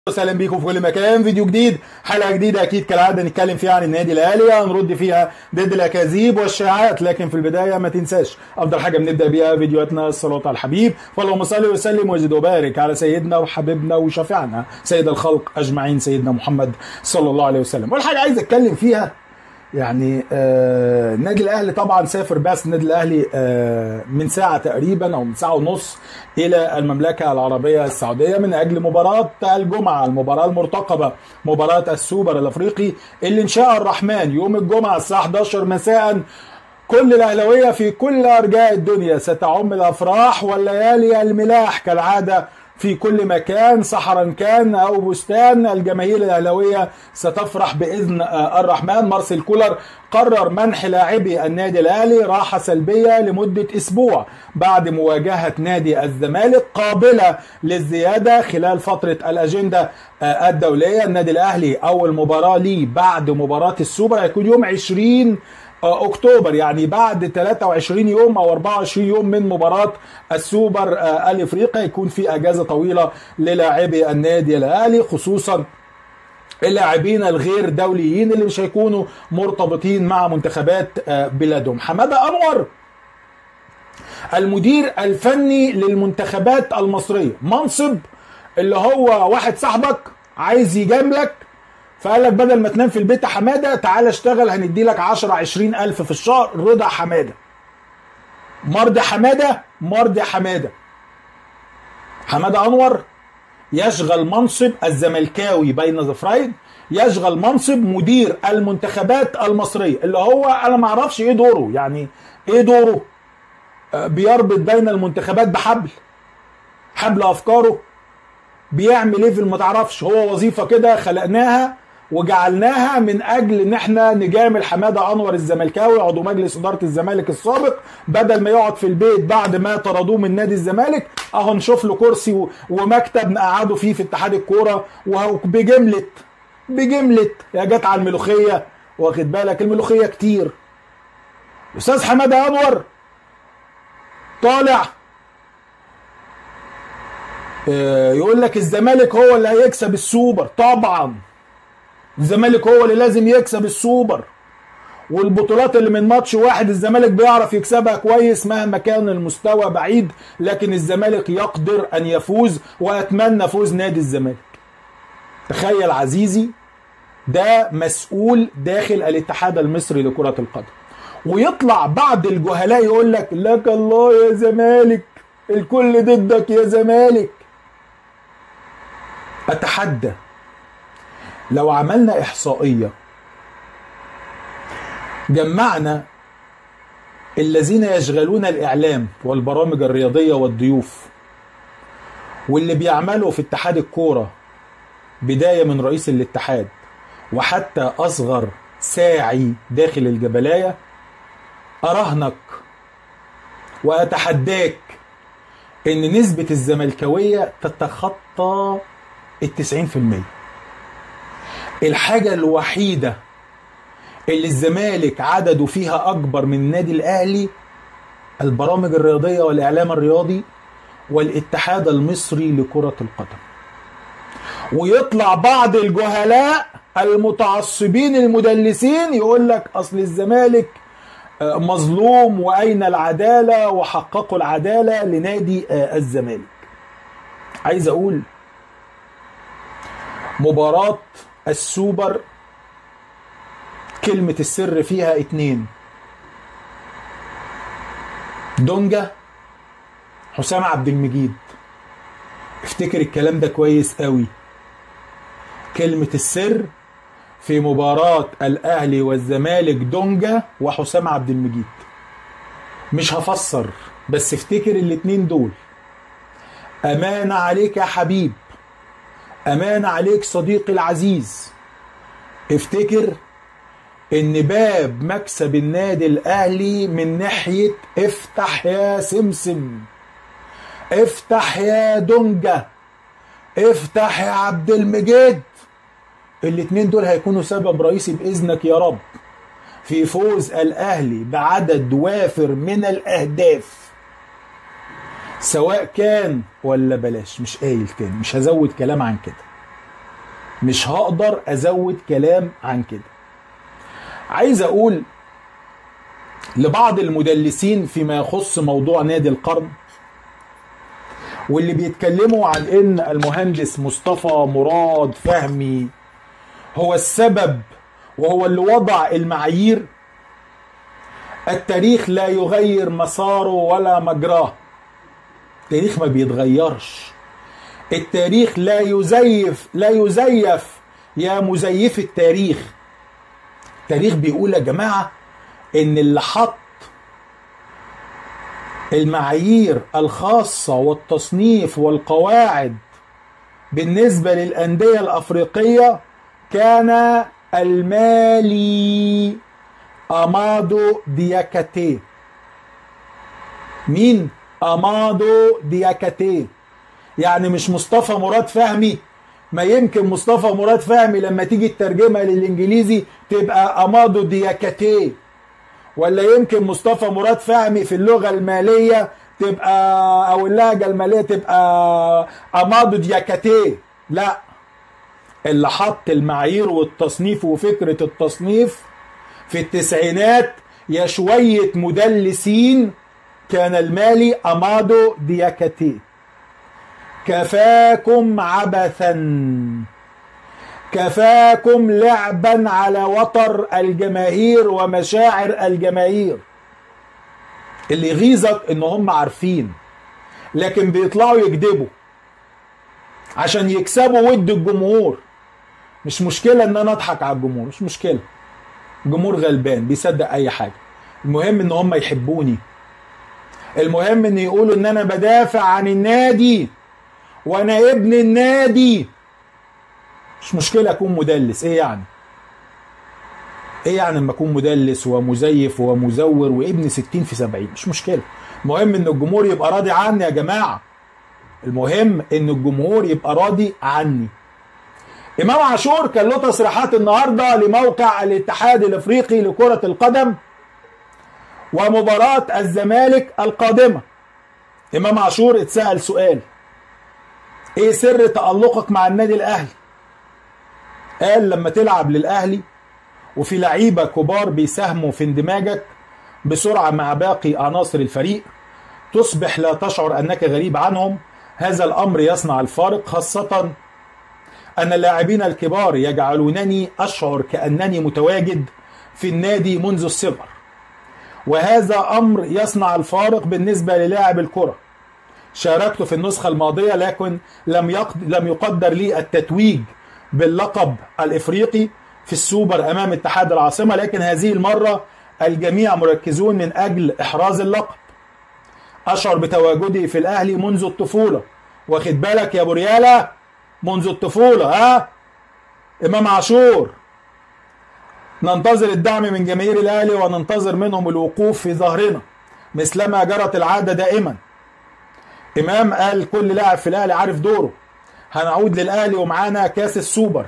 وسهلا بيكم في كل مكان فيديو جديد حلقه جديده اكيد كالعاده نتكلم فيها عن النادي الاهلي هنرد فيها ضد الاكاذيب والشائعات لكن في البدايه ما تنساش افضل حاجه بنبدا بيها فيديوهاتنا الصلاه على الحبيب فاللهم صل وسلم وزد وبارك على سيدنا وحبيبنا وشفيعنا سيد الخلق اجمعين سيدنا محمد صلى الله عليه وسلم والحاجه عايز اتكلم فيها يعني آه النادي الاهلي طبعا سافر بس النادي الاهلي آه من ساعه تقريبا او من ساعه ونص الى المملكه العربيه السعوديه من اجل مباراه الجمعه المباراه المرتقبه مباراه السوبر الافريقي اللي ان شاء الرحمن يوم الجمعه الساعه 11 مساء كل الاهلاويه في كل ارجاء الدنيا ستعم الافراح والليالي الملاح كالعاده في كل مكان صحرا كان او بستان الجماهير الاهلاويه ستفرح باذن الرحمن مارسيل كولر قرر منح لاعبي النادي الاهلي راحه سلبيه لمده اسبوع بعد مواجهه نادي الزمالك قابله للزياده خلال فتره الاجنده الدوليه النادي الاهلي اول مباراه ليه بعد مباراه السوبر هيكون يوم 20 اكتوبر يعني بعد 23 يوم او 24 يوم من مباراه السوبر الافريقي يكون في اجازه طويله للاعبي النادي الاهلي خصوصا اللاعبين الغير دوليين اللي مش هيكونوا مرتبطين مع منتخبات بلادهم حماده انور المدير الفني للمنتخبات المصريه منصب اللي هو واحد صاحبك عايز يجاملك فقال لك بدل ما تنام في البيت يا حماده تعالى اشتغل هندي لك 10 20 الف في الشهر رضا حماده مرضي حماده مرضي حماده حماده انور يشغل منصب الزملكاوي بين ظفرين يشغل منصب مدير المنتخبات المصريه اللي هو انا ما اعرفش ايه دوره يعني ايه دوره بيربط بين المنتخبات بحبل حبل افكاره بيعمل ايه في ما تعرفش هو وظيفه كده خلقناها وجعلناها من اجل ان احنا نجامل حماده انور الزملكاوي عضو مجلس اداره الزمالك السابق بدل ما يقعد في البيت بعد ما طردوه من نادي الزمالك اهو نشوف له كرسي ومكتب نقعده فيه في اتحاد الكوره وهو بجمله بجمله يا جت على الملوخيه واخد بالك الملوخيه كتير استاذ حماده انور طالع يقول لك الزمالك هو اللي هيكسب السوبر طبعا الزمالك هو اللي لازم يكسب السوبر والبطولات اللي من ماتش واحد الزمالك بيعرف يكسبها كويس مهما كان المستوى بعيد لكن الزمالك يقدر ان يفوز واتمنى فوز نادي الزمالك تخيل عزيزي ده مسؤول داخل الاتحاد المصري لكرة القدم ويطلع بعض الجهلاء يقول لك لك الله يا زمالك الكل ضدك يا زمالك اتحدى لو عملنا احصائيه جمعنا الذين يشغلون الاعلام والبرامج الرياضيه والضيوف واللي بيعملوا في اتحاد الكوره بدايه من رئيس الاتحاد وحتى اصغر ساعي داخل الجبلايه اراهنك واتحداك ان نسبه الزملكاويه تتخطى التسعين في المية الحاجة الوحيدة اللي الزمالك عدده فيها أكبر من النادي الأهلي البرامج الرياضية والإعلام الرياضي والاتحاد المصري لكرة القدم ويطلع بعض الجهلاء المتعصبين المدلسين يقول لك أصل الزمالك مظلوم وأين العدالة وحققوا العدالة لنادي الزمالك عايز أقول مباراة السوبر كلمة السر فيها اتنين دونجا حسام عبد المجيد افتكر الكلام ده كويس قوي كلمة السر في مباراة الأهلي والزمالك دونجا وحسام عبد المجيد مش هفسر بس افتكر الاتنين دول أمانة عليك يا حبيب أمان عليك صديقي العزيز افتكر ان باب مكسب النادي الاهلي من ناحية افتح يا سمسم افتح يا دونجا افتح يا عبد المجيد الاتنين دول هيكونوا سبب رئيسي باذنك يا رب في فوز الاهلي بعدد وافر من الاهداف سواء كان ولا بلاش مش قايل تاني مش هزود كلام عن كده مش هقدر ازود كلام عن كده عايز اقول لبعض المدلسين فيما يخص موضوع نادي القرن واللي بيتكلموا عن ان المهندس مصطفى مراد فهمي هو السبب وهو اللي وضع المعايير التاريخ لا يغير مساره ولا مجراه التاريخ ما بيتغيرش التاريخ لا يزيف لا يزيف يا مزيف التاريخ التاريخ بيقول يا جماعة ان اللي حط المعايير الخاصة والتصنيف والقواعد بالنسبة للأندية الأفريقية كان المالي أمادو دياكاتي مين؟ أمادو دياكاتي يعني مش مصطفى مراد فهمي ما يمكن مصطفى مراد فهمي لما تيجي الترجمة للإنجليزي تبقى أمادو دياكاتي ولا يمكن مصطفى مراد فهمي في اللغة المالية تبقى أو اللهجة المالية تبقى أمادو دياكاتي لا اللي حط المعايير والتصنيف وفكرة التصنيف في التسعينات يا شوية مدلسين كان المالي أمادو دياكاتي كفاكم عبثا كفاكم لعبا على وتر الجماهير ومشاعر الجماهير اللي يغيظك ان هم عارفين لكن بيطلعوا يكذبوا عشان يكسبوا ود الجمهور مش مشكلة ان انا اضحك على الجمهور مش مشكلة الجمهور غلبان بيصدق اي حاجة المهم ان هم يحبوني المهم ان يقولوا ان انا بدافع عن النادي وانا ابن النادي مش مشكلة اكون مدلس ايه يعني ايه يعني لما اكون مدلس ومزيف ومزور وابن ستين في سبعين مش مشكلة المهم ان الجمهور يبقى راضي عني يا جماعة المهم ان الجمهور يبقى راضي عني امام عاشور كان له تصريحات النهارده لموقع الاتحاد الافريقي لكرة القدم ومباراة الزمالك القادمة امام عاشور اتسأل سؤال ايه سر تألقك مع النادي الاهلي قال لما تلعب للاهلي وفي لعيبة كبار بيساهموا في اندماجك بسرعة مع باقي عناصر الفريق تصبح لا تشعر أنك غريب عنهم هذا الأمر يصنع الفارق خاصة أن اللاعبين الكبار يجعلونني أشعر كأنني متواجد في النادي منذ الصغر وهذا أمر يصنع الفارق بالنسبة للاعب الكرة شاركت في النسخة الماضية لكن لم لم يقدر لي التتويج باللقب الإفريقي في السوبر أمام اتحاد العاصمة لكن هذه المرة الجميع مركزون من أجل إحراز اللقب أشعر بتواجدي في الأهلي منذ الطفولة واخد بالك يا بريالة منذ الطفولة ها إمام عاشور ننتظر الدعم من جماهير الأهلي وننتظر منهم الوقوف في ظهرنا مثلما جرت العادة دائما إمام قال كل لاعب في الأهلي عارف دوره هنعود للأهلي ومعانا كاس السوبر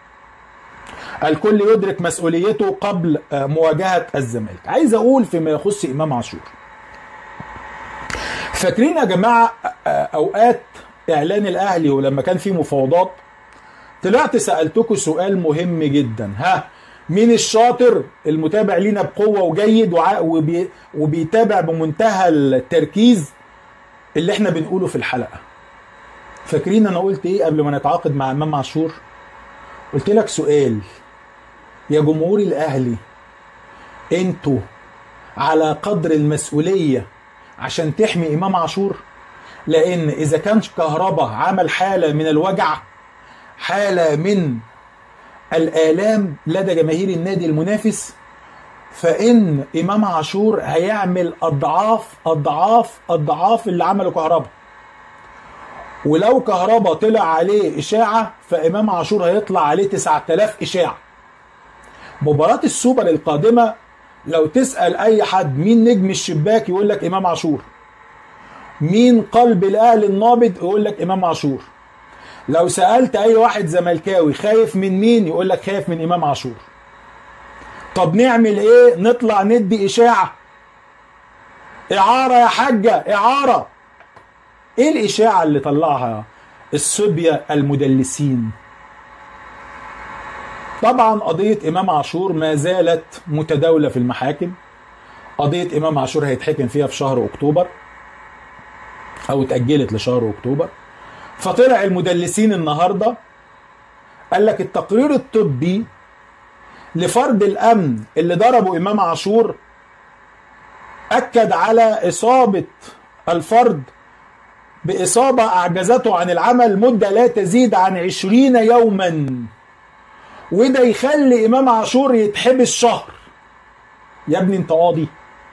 الكل يدرك مسؤوليته قبل مواجهة الزمالك عايز أقول فيما يخص إمام عاشور فاكرين يا جماعة أوقات إعلان الأهلي ولما كان في مفاوضات طلعت سألتكم سؤال مهم جدا ها مين الشاطر المتابع لينا بقوة وجيد وبي وبيتابع بمنتهى التركيز اللي احنا بنقوله في الحلقة فاكرين انا قلت ايه قبل ما نتعاقد مع امام عاشور قلت لك سؤال يا جمهور الاهلي انتوا على قدر المسؤولية عشان تحمي امام عاشور لان اذا كان كهربا عمل حالة من الوجع حالة من الآلام لدى جماهير النادي المنافس فإن إمام عاشور هيعمل أضعاف أضعاف أضعاف اللي عمله كهربا ولو كهربا طلع عليه إشاعة فإمام عاشور هيطلع عليه 9000 إشاعة مباراة السوبر القادمة لو تسأل أي حد مين نجم الشباك يقول لك إمام عاشور مين قلب الأهلي النابض يقول لك إمام عاشور لو سألت أي واحد زملكاوي خايف من مين يقول لك خايف من إمام عاشور طب نعمل إيه نطلع ندي إشاعة إعارة يا حاجة إعارة إيه الإشاعة اللي طلعها الصبية المدلسين طبعا قضية إمام عاشور ما زالت متداولة في المحاكم قضية إمام عاشور هيتحكم فيها في شهر أكتوبر أو اتأجلت لشهر أكتوبر فطلع المدلسين النهاردة قال لك التقرير الطبي لفرد الأمن اللي ضربوا إمام عاشور أكد على إصابة الفرد بإصابة أعجزته عن العمل مدة لا تزيد عن عشرين يوما وده يخلي إمام عاشور يتحبس شهر يا ابني انت قاضي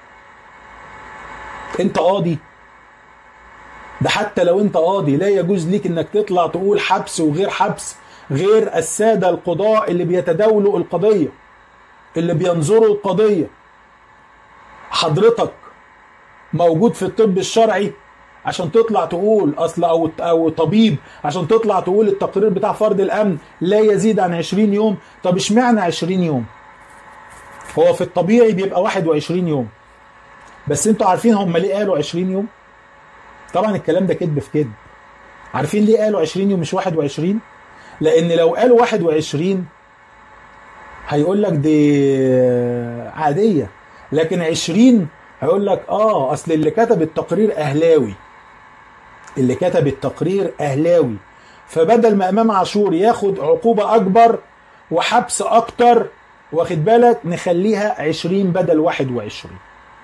انت قاضي ده حتى لو انت قاضي لا يجوز ليك انك تطلع تقول حبس وغير حبس غير السادة القضاء اللي بيتداولوا القضية اللي بينظروا القضية حضرتك موجود في الطب الشرعي عشان تطلع تقول اصل او او طبيب عشان تطلع تقول التقرير بتاع فرد الامن لا يزيد عن 20 يوم طب اشمعنى 20 يوم هو في الطبيعي بيبقى 21 يوم بس انتوا عارفين هم ليه قالوا 20 يوم طبعا الكلام ده كذب في كذب عارفين ليه قالوا 20 يوم مش 21 لان لو قالوا 21 هيقول لك دي عاديه لكن 20 هيقول لك اه اصل اللي كتب التقرير اهلاوي اللي كتب التقرير اهلاوي فبدل ما امام عاشور ياخد عقوبه اكبر وحبس اكتر واخد بالك نخليها 20 بدل 21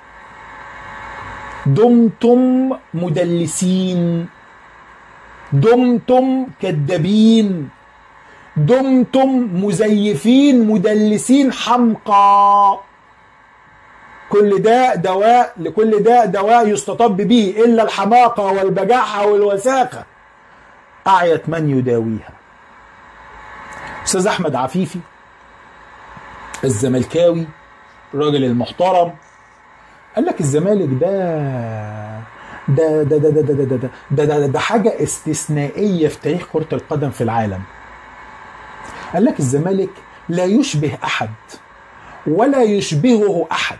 دمتم مدلسين دمتم كذابين دمتم مزيفين مدلسين حمقى كل ده دواء لكل ده دواء يستطب به الا الحماقه والبجاحه والوساخه اعيت من يداويها استاذ احمد عفيفي الزملكاوي الراجل المحترم قال لك الزمالك ده ده ده ده ده ده ده ده ده, ده, ده حاجة استثنائية في تاريخ كرة القدم في العالم قال لك الزمالك لا يشبه أحد ولا يشبهه أحد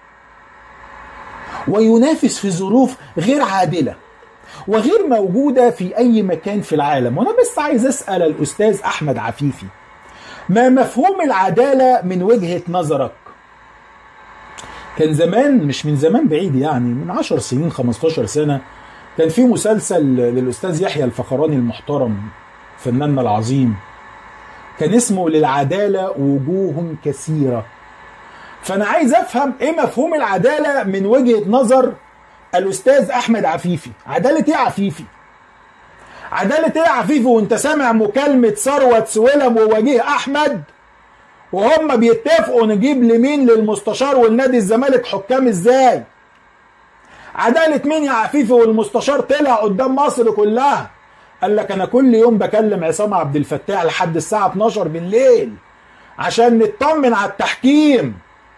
وينافس في ظروف غير عادلة وغير موجودة في أي مكان في العالم وأنا بس عايز أسأل الأستاذ أحمد عفيفي ما مفهوم العدالة من وجهة نظرك كان زمان مش من زمان بعيد يعني من 10 سنين 15 سنة كان في مسلسل للأستاذ يحيى الفخراني المحترم فناننا العظيم كان اسمه للعدالة وجوه كثيرة فأنا عايز أفهم إيه مفهوم العدالة من وجهة نظر الأستاذ أحمد عفيفي عدالة إيه عفيفي عدالة إيه عفيفي وأنت سامع مكالمة ثروت سويلم ووجيه أحمد وهم بيتفقوا نجيب لمين للمستشار والنادي الزمالك حكام ازاي عدالة مين يا عفيفي والمستشار طلع قدام مصر كلها قال لك انا كل يوم بكلم عصام عبد الفتاح لحد الساعة 12 بالليل عشان نطمن على التحكيم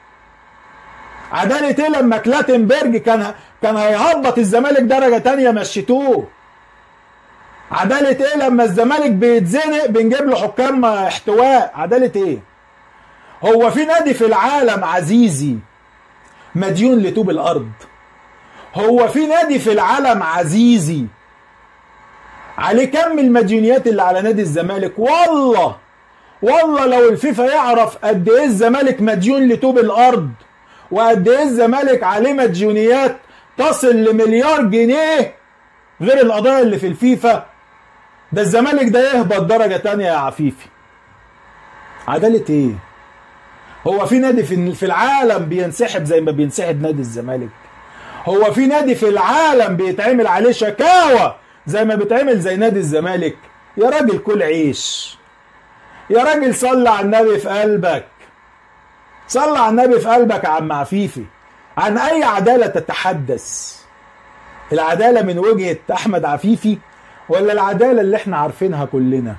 عدالة ايه لما كلاتنبرج كان كان هيهبط الزمالك درجة تانية مشيتوه عدالة ايه لما الزمالك بيتزنق بنجيب له حكام احتواء عدالة ايه هو في نادي في العالم عزيزي مديون لطوب الارض هو في نادي في العالم عزيزي عليه كم المديونيات اللي على نادي الزمالك والله والله لو الفيفا يعرف قد ايه الزمالك مديون لطوب الارض وقد ايه الزمالك عليه مديونيات تصل لمليار جنيه غير القضايا اللي في الفيفا ده الزمالك ده يهبط درجة تانية يا عفيفي عدالة ايه هو في نادي في العالم بينسحب زي ما بينسحب نادي الزمالك هو في نادي في العالم بيتعمل عليه شكاوى زي ما بيتعمل زي نادي الزمالك يا راجل كل عيش يا راجل صلى على النبي في قلبك صلى على النبي في قلبك يا عم عفيفي عن اي عدالة تتحدث العدالة من وجهة احمد عفيفي ولا العدالة اللي احنا عارفينها كلنا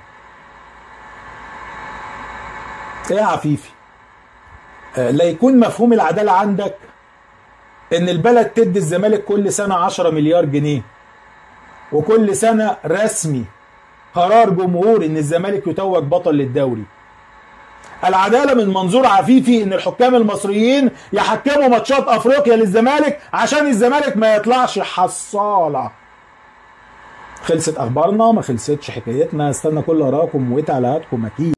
ايه يا عفيفي لا يكون مفهوم العدالة عندك ان البلد تدي الزمالك كل سنة 10 مليار جنيه وكل سنة رسمي قرار جمهوري ان الزمالك يتوج بطل للدوري العدالة من منظور عفيفي ان الحكام المصريين يحكموا ماتشات افريقيا للزمالك عشان الزمالك ما يطلعش حصالة خلصت اخبارنا ما خلصتش حكايتنا استنى كل اراءكم وتعليقاتكم اكيد